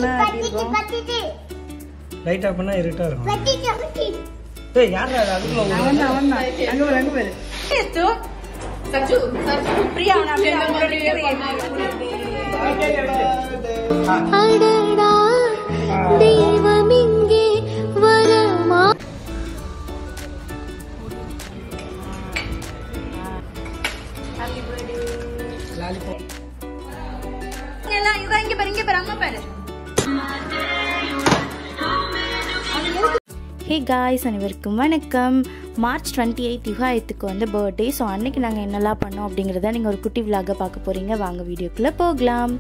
பண்ணா எப்படி இருக்கும் லைட் ஆஃப் பண்ணா இருட்டா இருக்கும் பத்திட்டு ஏய் யாரா அது அதுக்குள்ள ஒரு- அவன் தான் அவன் தான் அங்க பாரு அங்க பாரு எத்து சச்சு பிரியா அவன அப்படியே அடடா தெய்வம் இங்கே வரமா எல்லாம் இவ இங்க பாரு இங்க பாரு அங்க பாரு ஹே காய்ஸ் அனைவருக்கும் வணக்கம் மார்ச் டுவெண்ட்டி எயிட் யுகாயத்துக்கு வந்து பர்த்டே ஸோ அன்னைக்கு நாங்கள் என்னெல்லாம் பண்ணோம் அப்படிங்கிறத நீங்கள் ஒரு குட்டி விலாக பார்க்க போகிறீங்க வாங்க வீடியோக்குள்ளே போகலாம்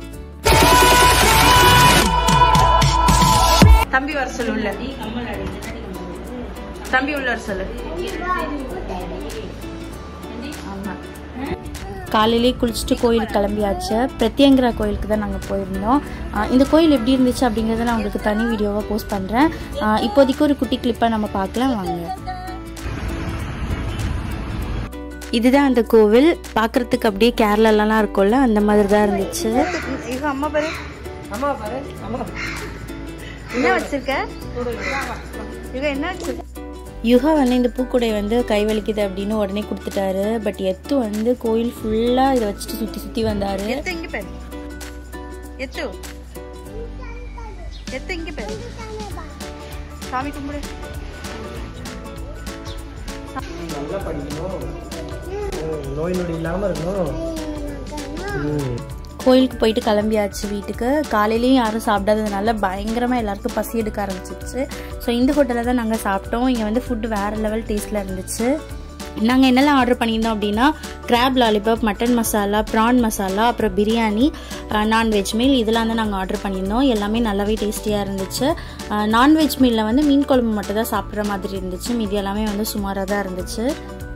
தம்பி வர சொல்லு உள்ள தம்பி உள்ள வர சொல்லு காலையிலே குளிச்சுட்டு கோயிலுக்கு கிளம்பியாச்சு பிரத்யங்கரா கோயிலுக்கு தான் நாங்கள் போயிருந்தோம் ஆஹ் இந்த கோயில் எப்படி இருந்துச்சு அப்படிங்கிறத நான் உங்களுக்கு தனி வீடியோவாக போஸ்ட் பண்ணுறேன் இப்போதைக்கு ஒரு குட்டி கிளிப்பாக நம்ம பார்க்கலாம் வாங்க இதுதான் அந்த கோவில் பார்க்குறதுக்கு அப்படியே கேரளாலலாம் இருக்கும்ல அந்த மாதிரி தான் இருந்துச்சு இவ அம்மா பாரு அம்மா பாரு அம்மா என்ன வச்சிருக்க இவ என்ன வச்சிருக்க யுகா வந்து இந்த பூக்குடை வந்து கை வலிக்குது அப்படின்னு உடனே கொடுத்துட்டாரு பட் எத்து வந்து கோயில் ஃபுல்லாக இதை வச்சுட்டு சுற்றி சுற்றி வந்தார் எத்து இங்க பாரு எத்து எத்து இங்க பாரு சாமி கும்பிடு நல்லா படிக்கணும் ம், நோய் நொடி இல்லாம இருக்கணும் ம். கோயிலுக்கு போயிட்டு கிளம்பியாச்சு வீட்டுக்கு காலையிலையும் யாரும் சாப்பிடாததுனால பயங்கரமாக எல்லாருக்கும் பசி எடுக்க ஆரம்பிச்சிச்சு ஸோ இந்த ஹோட்டலில் தான் நாங்கள் சாப்பிட்டோம் இங்கே வந்து ஃபுட்டு வேறு லெவல் டேஸ்ட்டில் இருந்துச்சு நாங்கள் என்னெல்லாம் ஆர்டர் பண்ணியிருந்தோம் அப்படின்னா crab lollipop mutton masala prawn masala அப்புறம் பிரியாணி நான்வெஜ் மீல் இதெல்லாம் தான் நாங்கள் ஆர்டர் பண்ணியிருந்தோம் எல்லாமே நல்லாவே டேஸ்டியாக இருந்துச்சு நான்வெஜ் மீலில் வந்து மீன் குழம்பு மட்டும் தான் சாப்பிட்ற மாதிரி இருந்துச்சு மீதி எல்லாமே வந்து சுமாராக தான் இருந்துச்சு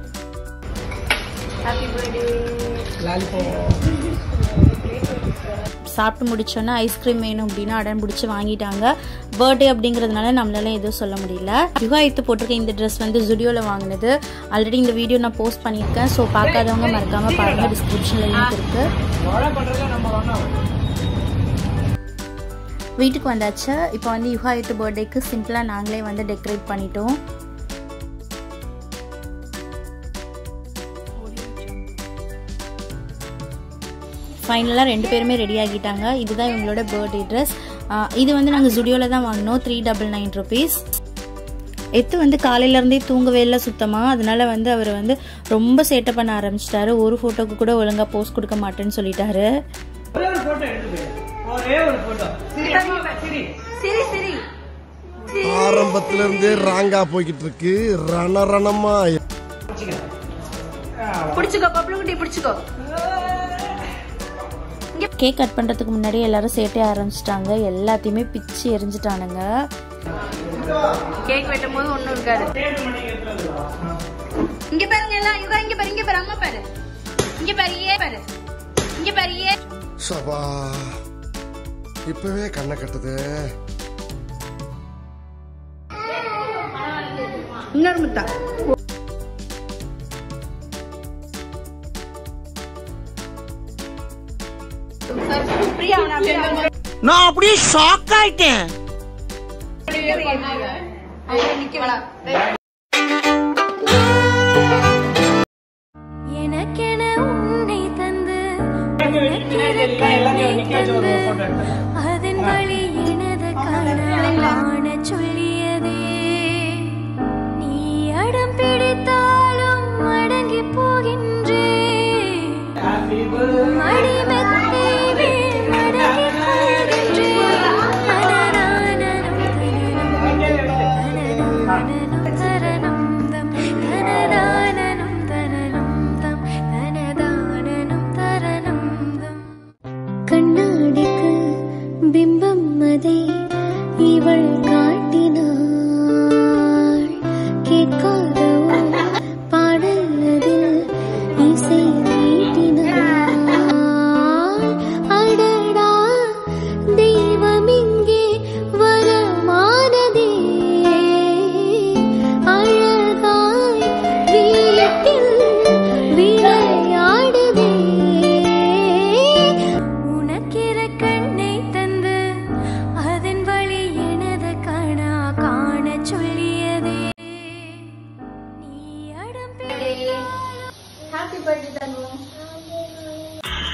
லாலிபாப் சாப்பிட்டு முடிச்சோன்னே ஐஸ்கிரீம் வேணும் அப்படின்னு அடம் பிடிச்சி வாங்கிட்டாங்க பர்த்டே அப்படிங்கிறதுனால நம்மளால எதுவும் சொல்ல முடியல யுகாயத்து போட்டிருக்க இந்த ட்ரெஸ் வந்து ஜுடியோவில் வாங்கினது ஆல்ரெடி இந்த வீடியோ நான் போஸ்ட் பண்ணியிருக்கேன் ஸோ பார்க்காதவங்க மறக்காமல் பாருங்கள் டிஸ்கிரிப்ஷனில் லிங்க் இருக்குது மழை பண்றதுல நம்ம வரணும் வீட்டுக்கு வந்தாச்சு இப்போ வந்து யுகாயத்து பர்த்டேக்கு சிம்பிளாக நாங்களே வந்து டெக்கரேட் பண்ணிட்டோம் ஃபைனலாக ரெண்டு பேருமே ரெடி ஆகிட்டாங்க இதுதான் இவங்களோட பர்த்டே ட்ரெஸ் இது வந்து நாங்கள் ஜுடியோவில் தான் வாங்கினோம் த்ரீ டபுள் நைன் ருபீஸ் எத்து வந்து காலையிலேருந்தே தூங்கவே இல்லை சுத்தமாக அதனால வந்து அவர் வந்து ரொம்ப சேட்டை பண்ண ஆரம்பிச்சிட்டாரு ஒரு ஃபோட்டோக்கு கூட ஒழுங்காக போஸ்ட் கொடுக்க மாட்டேன்னு சொல்லிட்டாரு ஒரே ஒரு போட்டோ எடுத்து போயிரு. ஒரே ஒரு போட்டோ சரி சரி சரி ஆரம்பத்துல இருந்தே ராங்கா போய்கிட்டு இருக்கு ரணரணமா பிடிச்சுக்கோ பப்ளு குட்டி பிடிச்சுக்கோ கேக் கட் பண்ணுறதுக்கு முன்னாடி எல்லாரும் சேட்டை ஆரம்பிச்சிட்டாங்க எல்லாத்தையுமே பிச்சு எரிஞ்சிட்டானுங்க கேக் வெட்டும் போது ஒண்ணும் இருக்காது இங்க பாருங்க எல்லாம் யுகா இங்க பாரு இங்க பாரு அம்மா பாரு இங்க பாரு ஏ பாரு இங்க பாரு ஏ சபா இப்பவே கண்ணை கட்டுது இன்னொரு முத்தா பிரியா அவன அப்படியே நான் அப்படியே ஷாக் ஆயிட்டேன் அப்படியே நிக்க வேணா எனக்கென உன்னை தந்து எல்லாமே நிக்க வச்சு ஒரு போட்டோ எடுத்து அதன் வழி எனது காண சொல்லியதே நீ அடம் பிடித்தாலும் அடங்கி போகின்றே மடிமெத்தை மேல் மடங்கி போகின்றேன் தனனானனம் தனனம் தனனம் தரணம் தம் தனதானனம் தனனம் தம் தனதானனம் தரணம் தம் கண்ணாடிக்கு பிம்பம் அதை இவள் காட்டினாள் கேட்காத ஓர் பாடல் அதில் இசை நீட்டினாள் அடடா தெய்வம் இங்கே வரமானதே அழகாய் வீட்டில் விளையாடுதே உனக்கிற கண்ணை தந்து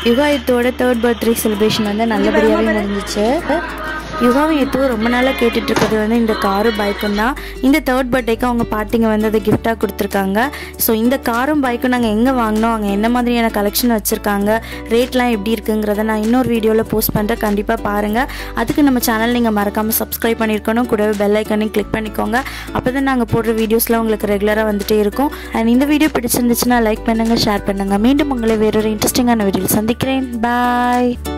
யுகாயத்தோட தேர்ட் பர்த்டே செலிப்ரேஷன் வந்து நல்லபடியாகவே முடிஞ்சிச்சு யுகாவும் எத்துவும் ரொம்ப நாளாக கேட்டுட்டு இருக்கிறது வந்து இந்த காரும் பைக்கும் தான் இந்த தேர்ட் பர்த்டேக்கு அவங்க பாட்டிங்க வந்து அதை கிஃப்டாக கொடுத்துருக்காங்க ஸோ இந்த காரும் பைக்கும் நாங்கள் எங்கே வாங்கினோம் அங்கே என்ன மாதிரியான கலெக்ஷன் வச்சுருக்காங்க ரேட்லாம் எப்படி இருக்குங்கிறத நான் இன்னொரு வீடியோவில் போஸ்ட் பண்ணுறேன் கண்டிப்பாக பாருங்கள் அதுக்கு நம்ம சேனல் நீங்கள் மறக்காமல் சப்ஸ்கிரைப் பண்ணியிருக்கணும் கூடவே பெல் ஐக்கனையும் கிளிக் பண்ணிக்கோங்க அப்போ தான் நாங்கள் போடுற வீடியோஸ்லாம் உங்களுக்கு ரெகுலராக வந்துட்டே இருக்கும் அண்ட் இந்த வீடியோ பிடிச்சிருந்துச்சுன்னா லைக் பண்ணுங்கள் ஷேர் பண்ணுங்கள் மீண்டும் உங்களை வேறொரு இன்ட்ரெஸ்டிங்கான வீடியோவில் சந்திக்கிறேன் பாய்